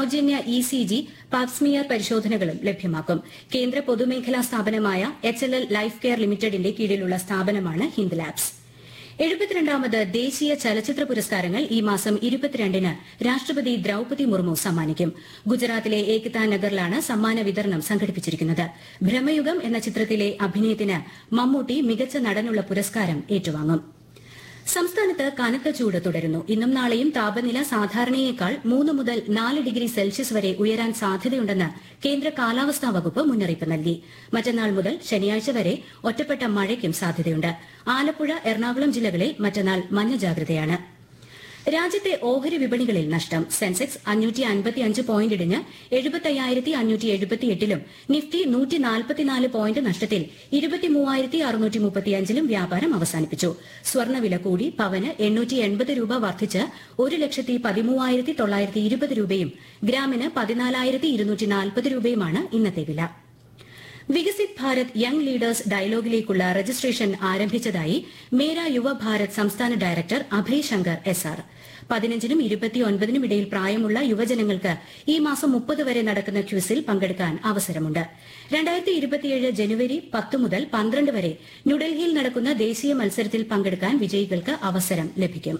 സൌജന്യ E C G Pap smear പരിശോധനകളും ലഭ്യമാക്കും കേന്ദ്ര പൊതുമേഖലാ സ്ഥാപനമായ H L L life care ലിമിറ്റഡിന്റെ കീഴിലുള്ള സ്ഥാപനമാണ് ഹിന്ദ് ലാബ്സ് എഴുപത്തിരണ്ടാമത് ദേശീയ ചലച്ചിത്ര പുരസ്കാരങ്ങൾ ഈ മാസം ഇരുപത്തിരണ്ടിന് രാഷ്ട്രപതി ദ്രൌപതി മുർമു സമ്മാനിക്കും ഗുജറാത്തിലെ ഏകതാ നഗറിലാണ് സമ്മാന വിതരണം സംഘടിപ്പിച്ചിരിക്കുന്നത് ഭ്രമയുഗം എന്ന ചിത്രത്തിലെ അഭിനയത്തിന് മമ്മൂട്ടി മികച്ച നടനുള്ള പുരസ്കാരം ഏറ്റുവാങ്ങും സംസ്ഥാനത്ത് കനത്ത ചൂട് തുടരുന്നു ഇന്നും നാളെയും താപനില സാധാരണയേക്കാൾ മൂന്ന് മുതൽ നാല് ഡിഗ്രി സെൽഷ്യസ് വരെ ഉയരാൻ സാധ്യതയുണ്ടെന്ന് കേന്ദ്ര കാലാവസ്ഥാ വകുപ്പ് മുന്നറിയിപ്പ് നൽകി മറ്റന്നാൾ മുതൽ ശനിയാഴ്ച വരെ ഒറ്റപ്പെട്ട മഴയ്ക്കും സാധ്യതയുണ്ട് ആലപ്പുഴ എറണാകുളം ജില്ലകളിൽ മറ്റന്നാൾ മഞ്ഞ ജാഗ്രതയാണ് രാജ്യത്തെ ഓഹരി വിപണികളിൽ നഷ്ടം സെൻസെക്സ് അഞ്ഞൂറ്റി അൻപത്തിയഞ്ച് പോയിന്റ് ഇടിഞ്ഞ് എഴുപത്തയ്യായിരത്തി അഞ്ഞൂറ്റി എഴുപത്തിയെട്ടിലും നിഫ്റ്റി നൂറ്റി നാൽപ്പത്തിനാല് പോയിന്റ് നഷ്ടത്തിൽ ഇരുപത്തിമൂവായിരത്തി അറുന്നൂറ്റി മുപ്പത്തിയഞ്ചിലും വ്യാപാരം അവസാനിപ്പിച്ചു സ്വർണ്ണവില കൂടി പവന് എണ്ണൂറ്റി എൺപത് രൂപ വർദ്ധിച്ച് ഒരു ലക്ഷത്തി പതിമൂവായിരത്തി തൊള്ളായിരത്തി ഇരുപത് രൂപയും ഗ്രാമിന് പതിനാലായിരത്തി ഇരുന്നൂറ്റി നാൽപ്പത് രൂപയുമാണ് ഇന്നത്തെ വില വികസിത് ഭാരത് യങ് ലീഡേഴ്സ് ഡയലോഗിലേക്കുള്ള രജിസ്ട്രേഷൻ ആരംഭിച്ചതായി മേര യുവ ഭാരത് സംസ്ഥാന director Abhay Shankar S R പതിനഞ്ചിനും ഇരുപത്തിയൊൻപതിനും ഇടയിൽ പ്രായമുള്ള യുവജനങ്ങൾക്ക് ഈ മാസം മുപ്പത് വരെ നടക്കുന്ന ക്വിസിൽ പങ്കെടുക്കാൻ അവസരമുണ്ട് രണ്ടായിരത്തി ഇരുപത്തിയേഴ് ജനുവരി പത്ത് മുതൽ പന്ത്രണ്ട് വരെ ന്യൂഡൽഹിയിൽ നടക്കുന്ന ദേശീയ മത്സരത്തിൽ പങ്കെടുക്കാൻ വിജയികൾക്ക് അവസരം ലഭിക്കും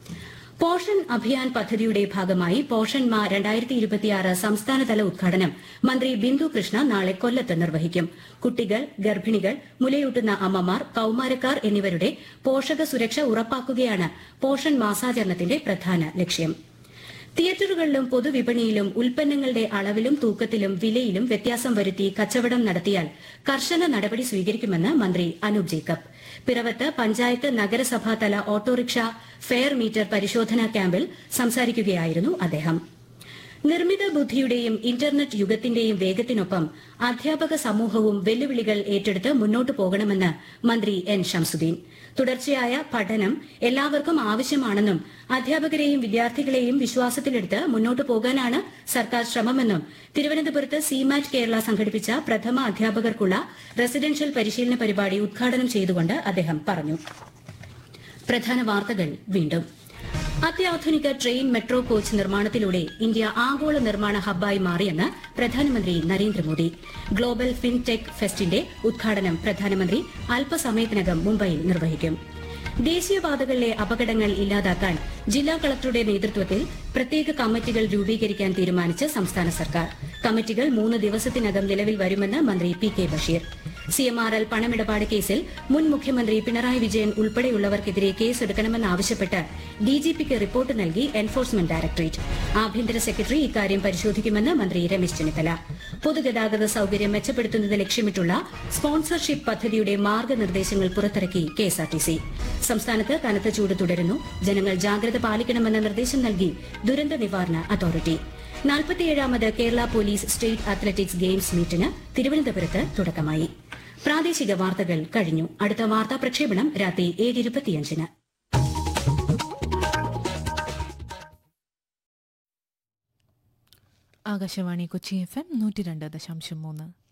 പോഷൻ അഭിയാൻ പദ്ധതിയുടെ ഭാഗമായി പോഷൻ മാ രണ്ടായിരത്തി ഇരുപത്തിയാറ് സംസ്ഥാനതല ഉദ്ഘാടനം മന്ത്രി ബിന്ദു കൃഷ്ണ നാളെ കൊല്ലത്ത് നിർവഹിക്കും കുട്ടികൾ ഗർഭിണികൾ മുലയൂട്ടുന്ന അമ്മമാർ കൌമാരക്കാർ എന്നിവരുടെ പോഷക സുരക്ഷ ഉറപ്പാക്കുകയാണ് പോഷൻ മാസാചരണത്തിന്റെ പ്രധാന ലക്ഷ്യം തിയേറ്ററുകളിലും പൊതുവിപണിയിലും ഉൽപ്പന്നങ്ങളുടെ അളവിലും തൂക്കത്തിലും വിലയിലും വ്യത്യാസം വരുത്തി കച്ചവടം നടത്തിയാൽ കർശന നടപടി സ്വീകരിക്കുമെന്ന് മന്ത്രി അനൂപ് ജേക്കബ് പിറവത്ത് പഞ്ചായത്ത് നഗരസഭാ തല ഓട്ടോറിക്ഷ ഫെയർ മീറ്റർ പരിശോധനാ ക്യാമ്പിൽ സംസാരിക്കുകയായിരുന്നു അദ്ദേഹം നിർമ്മിത ബുദ്ധിയുടെയും ഇന്റർനെറ്റ് യുഗത്തിന്റെയും വേഗത്തിനൊപ്പം അധ്യാപക സമൂഹവും വെല്ലുവിളികൾ ഏറ്റെടുത്ത് മുന്നോട്ടു പോകണമെന്ന് മന്ത്രി എൻ ഷംസുദ്ദീൻ തുടർച്ചയായ പഠനം എല്ലാവർക്കും ആവശ്യമാണെന്നും അധ്യാപകരെയും വിദ്യാർത്ഥികളെയും വിശ്വാസത്തിലെടുത്ത് മുന്നോട്ടു പോകാനാണ് സർക്കാർ ശ്രമമെന്നും തിരുവനന്തപുരത്ത് സിമാറ്റ് കേരള സംഘടിപ്പിച്ച പ്രഥമ അധ്യാപകർക്കുള്ള റെസിഡൻഷ്യൽ പരിശീലന പരിപാടി ഉദ്ഘാടനം ചെയ്തുകൊണ്ട് അദ്ദേഹം പറഞ്ഞു പ്രധാന വാർത്തകൾ വീണ്ടും അത്യാധുനിക ട്രെയിൻ മെട്രോ കോച്ച് നിർമ്മാണത്തിലൂടെ ഇന്ത്യ ആഗോള നിർമ്മാണ ഹബ്ബായി മാറിയെന്ന് പ്രധാനമന്ത്രി നരേന്ദ്രമോദി ഗ്ലോബൽ ഫിൻടെക് ഫെസ്റ്റിന്റെ ഉദ്ഘാടനം പ്രധാനമന്ത്രി അല്പസമയത്തിനകം മുംബൈയിൽ നിർവഹിക്കും ദേശീയപാതകളിലെ അപകടങ്ങൾ ഇല്ലാതാക്കാൻ ജില്ലാ കളക്ടറുടെ നേതൃത്വത്തിൽ പ്രത്യേക കമ്മിറ്റികൾ രൂപീകരിക്കാൻ തീരുമാനിച്ച് സംസ്ഥാന സർക്കാർ കമ്മിറ്റികൾ മൂന്ന് ദിവസത്തിനകം നിലവിൽ വരുമെന്ന് മന്ത്രി പി കെ ബഷീർ സിഎംആർഎൽ പണമിടപാട് കേസിൽ മുൻ മുഖ്യമന്ത്രി പിണറായി വിജയൻ ഉൾപ്പെടെയുള്ളവർക്കെതിരെ കേസെടുക്കണമെന്നാവശ്യപ്പെട്ട് ഡിജിപിക്ക് റിപ്പോർട്ട് നൽകി എൻഫോഴ്സ്മെന്റ് ഡയറക്ടറേറ്റ് ആഭ്യന്തര സെക്രട്ടറി ഇക്കാര്യം പരിശോധിക്കുമെന്ന് മന്ത്രി രമേശ് ചെന്നിത്തല പൊതുഗതാഗത സൌകര്യം മെച്ചപ്പെടുത്തുന്നത് ലക്ഷ്യമിട്ടുള്ള സ്പോൺസർഷിപ്പ് പദ്ധതിയുടെ മാർഗനിർദ്ദേശങ്ങൾ പുറത്തിറക്കി കെഎസ്ആർടിസി സംസ്ഥാനത്ത് കനത്ത ചൂട് തുടരുന്നു ജനങ്ങൾ ജാഗ്രത പാലിക്കണമെന്ന നിർദ്ദേശം നൽകി ദുരന്ത നിവാരണ അതോറിറ്റി നാൽപ്പത്തിയേഴാമത് Kerala police state athletics games മീറ്റിന് തിരുവനന്തപുരത്ത് തുടക്കമായി പ്രാദേശിക വാർത്തകൾ കഴിഞ്ഞു അടുത്ത വാർത്താ പ്രക്ഷേപണം രാത്രി ഏഴ് ഇരുപത്തിയഞ്ചിന് ആകാശവാണി കൊച്ചി എഫ് എം നൂറ്റി രണ്ട് ദശാംശം മൂന്ന്